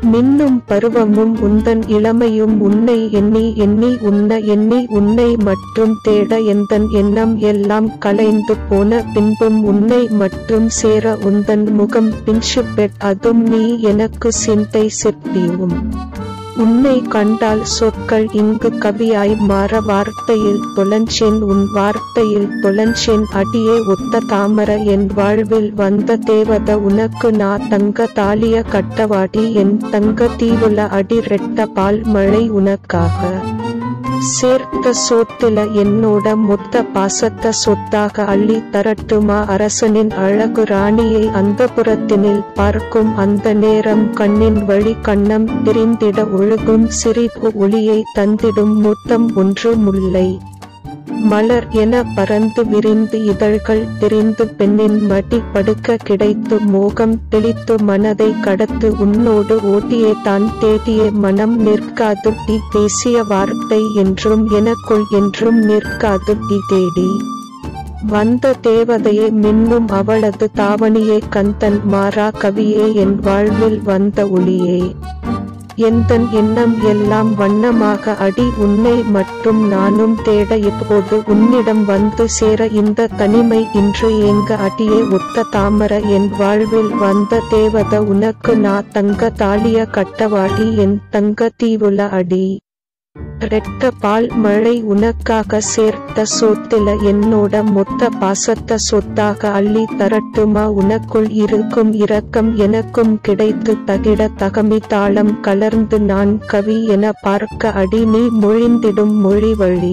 மின்னும் பருவமும் உந்தன் இளமையும் உன்னை எண்ணி எண்ணி உண்ண எண்ணி உன்னை மட்டும் தேட எந்தன் எண்ணம் எல்லாம் கலைந்து போன பின்பும் உன்னை மட்டும் சேர உந்தன் முகம் பிஞ்சு பெட் அதும் நீ எனக்கு சிந்தை சிற்பியும் உன்னை கண்டால் சொற்கள் இங்கு கவியாய் மாற வார்த்தையில் தொலஞ்சேன் உன் வார்த்தையில் தொலஞ்சேன் அடியே ஒத்த தாமர என் வாழ்வில் வந்த தேவத உனக்கு நா தங்க தாலிய கட்டவாடி என் தங்க தீவுல அடி ரெட்ட பால் மழை உனக்காக சேர்த்த சோத்தில என்னோட மொத்த பாசத்த சொத்தாக அள்ளி தரட்டுமா அரசனின் அழகு ராணியை அந்த புறத்தினில் பார்க்கும் அந்த நேரம் கண்ணின் வழி கண்ணம் பிரிந்திட ஒழுகும் சிரிப்பு ஒளியை தந்திடும் முத்தம் ஒன்று முல்லை மலர் என பறந்து விரிந்து இதழ்கள் தெரிந்து பெண்ணின் மடி படுக்க கிடைத்து மோகம் தெளித்து மனதை கடத்து உன்னோடு ஓட்டியே தான் தேடிய மனம் நிற்காது டி பேசிய வார்த்தை என்றும் எனக்குள் என்றும் நிற்காது டி தேடி வந்த தேவதையே மின்னும் அவளது தாவணியே கந்தன் மாறா கவியே என் வாழ்வில் வந்த ஒளியே எந்தன் எண்ணம் எல்லாம் வண்ணமாக அடி உன்னை மட்டும் நானும் தேட இப்போது உன்னிடம் வந்து சேர இந்த தனிமை இன்று எங்க அடியே ஒத்த தாமர என் வாழ்வில் வந்த தேவத உனக்கு நா தங்க தாலிய கட்டவாடி என் தங்க தீவுல அடி ரெட்ட பால் மழை உனக்காக சேர்த்த சொத்தில என்னோட மொத்த பாசத்த சொத்தாக அள்ளி தரட்டுமா உனக்குள் இருக்கும் இரக்கம் எனக்கும் கிடைத்து தகிட தகமி தாளம் கலர்ந்து நான் கவி என பார்க்க அடி நீ மொழிந்திடும் மொழி வழி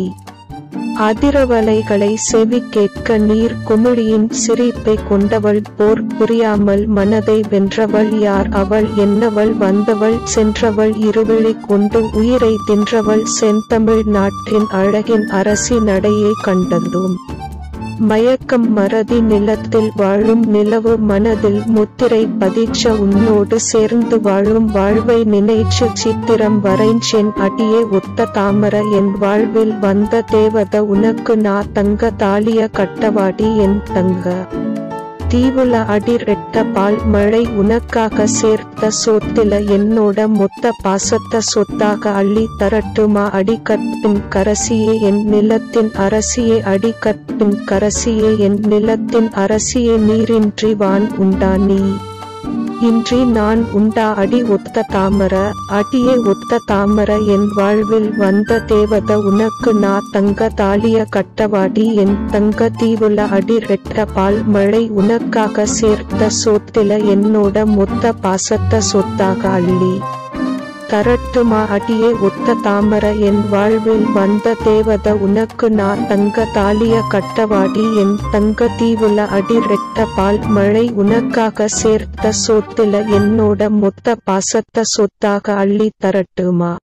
அதிரவலைகளை செவி கேட்க நீர் குமிழியின் சிரிப்பை கொண்டவள் போர் புரியாமல் மனதை வென்றவள் யார் அவள் என்னவள் வந்தவள் சென்றவள் இருவிழி கொண்டு உயிரை தின்றவள் செந்தமிழ் நாட்டின் அழகின் அரசி நடையை கண்டதும் மயக்கம் மறதி நிலத்தில் வாழும் நிலவு மனதில் முத்திரை பதிச்ச உன்னோடு சேர்ந்து வாழும் வாழ்வை நினைச்சு சித்திரம் வரைஞ்சேன் அடியே ஒத்த தாமர என் வாழ்வில் வந்த தேவத உனக்கு நா தங்க தாலிய கட்டவாடி என் தங்க தீவுல அடி ரெட்ட பால் மழை உனக்காக சேர்த்த சொத்தில என்னோட மொத்த பாசத்த சொத்தாக அள்ளி தரட்டுமா அடிக்கற்பின் கரசியே என் நிலத்தின் அரசியே அடிக்கற்பின் கரசியே என் நிலத்தின் அரசியே நீரின்றி வான் உண்டா நீ இன்றி நான் உண்டா அடி ஒத்த தாமர அடியே ஒத்த தாமர என் வாழ்வில் வந்த தேவத உனக்கு நா தங்க தாலிய கட்டவாடி என் தங்க தீவுல அடி ரெட்ட பால் மழை உனக்காக சேர்த்த சொத்தில என்னோட மொத்த பாசத்த சொத்தாக அள்ளி தரட்டுமா அடியே ஒத்த தாமர என் வாழ்வில் வந்த தேவத உனக்கு நா தங்க தாலிய கட்டவாடி என் தங்க தீவுல அடி ரெட்ட பால் மழை உனக்காக சேர்த்த சொத்தில என்னோட மொத்த பாசத்த சொத்தாக அள்ளி தரட்டுமா